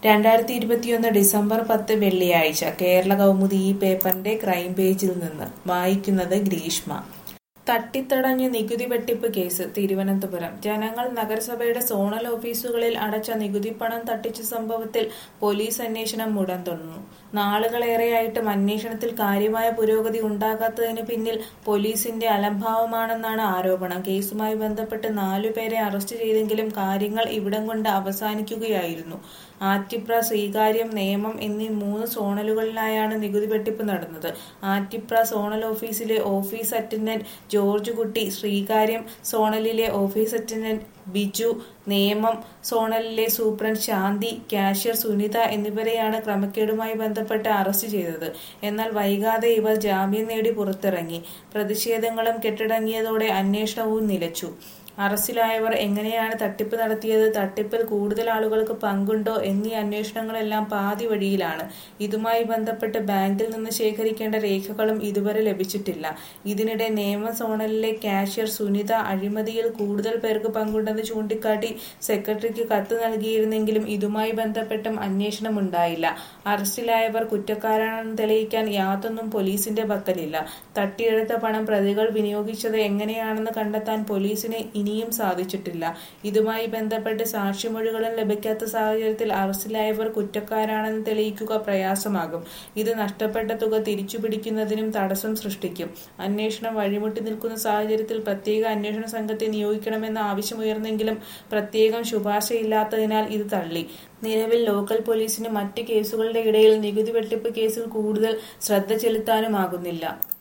രണ്ടായിരത്തി ഇരുപത്തിയൊന്ന് ഡിസംബർ പത്ത് വെള്ളിയാഴ്ച കേരള കൗമുദി ഈ പേപ്പറിന്റെ ക്രൈം പേജിൽ നിന്ന് വായിക്കുന്നത് ഗ്രീഷ്മ തട്ടിത്തടഞ്ഞ് നികുതി വെട്ടിപ്പ് കേസ് തിരുവനന്തപുരം ജനങ്ങൾ നഗരസഭയുടെ സോണൽ ഓഫീസുകളിൽ അടച്ച നികുതിപ്പണം തട്ടിച്ച സംഭവത്തിൽ പോലീസ് അന്വേഷണം ഉടൻ തുടർന്നു നാളുകളേറെയായിട്ടും അന്വേഷണത്തിൽ കാര്യമായ പുരോഗതി ഉണ്ടാകാത്തതിന് പിന്നിൽ പോലീസിന്റെ അലംഭാവമാണെന്നാണ് ആരോപണം കേസുമായി ബന്ധപ്പെട്ട് നാലുപേരെ അറസ്റ്റ് ചെയ്തെങ്കിലും കാര്യങ്ങൾ ഇവിടം കൊണ്ട് അവസാനിക്കുകയായിരുന്നു ആറ്റിപ്ര ശ്രീകാര്യം നേമം എന്നീ മൂന്ന് സോണലുകളിലായാണ് നികുതി വെട്ടിപ്പ് നടന്നത് ആറ്റിപ്ര സോണൽ ഓഫീസിലെ office attendant George Kutty Sreekaryam സോണലിലെ ഓഫീസ് അറ്റൻഡന്റ് ബിജു നേമം സോണലിലെ സൂപ്രണ്ട് ശാന്തി കാഷ്യർ സുനിത എന്നിവരെയാണ് ക്രമക്കേടുമായി ബന്ധപ്പെട്ട് അറസ്റ്റ് ചെയ്തത് എന്നാൽ വൈകാതെ ഇവർ ജാമ്യം നേടി പുറത്തിറങ്ങി പ്രതിഷേധങ്ങളും കെട്ടടങ്ങിയതോടെ അന്വേഷണവും നിലച്ചു അറസ്റ്റിലായവർ എങ്ങനെയാണ് തട്ടിപ്പ് നടത്തിയത് തട്ടിപ്പിൽ കൂടുതൽ ആളുകൾക്ക് പങ്കുണ്ടോ എന്നീ അന്വേഷണങ്ങളെല്ലാം പാതി വഴിയിലാണ് ഇതുമായി ബന്ധപ്പെട്ട് ബാങ്കിൽ നിന്ന് ശേഖരിക്കേണ്ട രേഖകളും ഇതുവരെ ലഭിച്ചിട്ടില്ല ഇതിനിടെ നിയമ സോണലിലെ കാഷ്യർ സുനിത അഴിമതിയിൽ കൂടുതൽ പേർക്ക് പങ്കുണ്ടെന്ന് ചൂണ്ടിക്കാട്ടി സെക്രട്ടറിക്ക് കത്ത് നൽകിയിരുന്നെങ്കിലും ഇതുമായി ബന്ധപ്പെട്ടും അന്വേഷണം ഉണ്ടായില്ല അറസ്റ്റിലായവർ കുറ്റക്കാരാണെന്ന് തെളിയിക്കാൻ യാതൊന്നും പോലീസിന്റെ പക്കലില്ല തട്ടിയെടുത്ത പണം പ്രതികൾ വിനിയോഗിച്ചത് എങ്ങനെയാണെന്ന് കണ്ടെത്താൻ പോലീസിന് ഇനിയും സാധിച്ചിട്ടില്ല ഇതുമായി ബന്ധപ്പെട്ട് സാക്ഷിമൊഴികളും ലഭിക്കാത്ത സാഹചര്യത്തിൽ അറസ്റ്റിലായവർ കുറ്റക്കാരാണെന്ന് തെളിയിക്കുക പ്രയാസമാകും ഇത് നഷ്ടപ്പെട്ട തുക തിരിച്ചുപിടിക്കുന്നതിനും തടസ്സം സൃഷ്ടിക്കും അന്വേഷണം വഴിമുട്ടി നിൽക്കുന്ന സാഹചര്യത്തിൽ പ്രത്യേക അന്വേഷണ സംഘത്തെ നിയോഗിക്കണമെന്ന ആവശ്യമുയർന്നെങ്കിലും പ്രത്യേകം ശുപാർശയില്ലാത്തതിനാൽ ഇത് തള്ളി നിലവിൽ ലോക്കൽ പോലീസിന് മറ്റ് കേസുകളുടെ ഇടയിൽ നികുതി വെട്ടിപ്പ് കേസിൽ കൂടുതൽ ശ്രദ്ധ ചെലുത്താനുമാകുന്നില്ല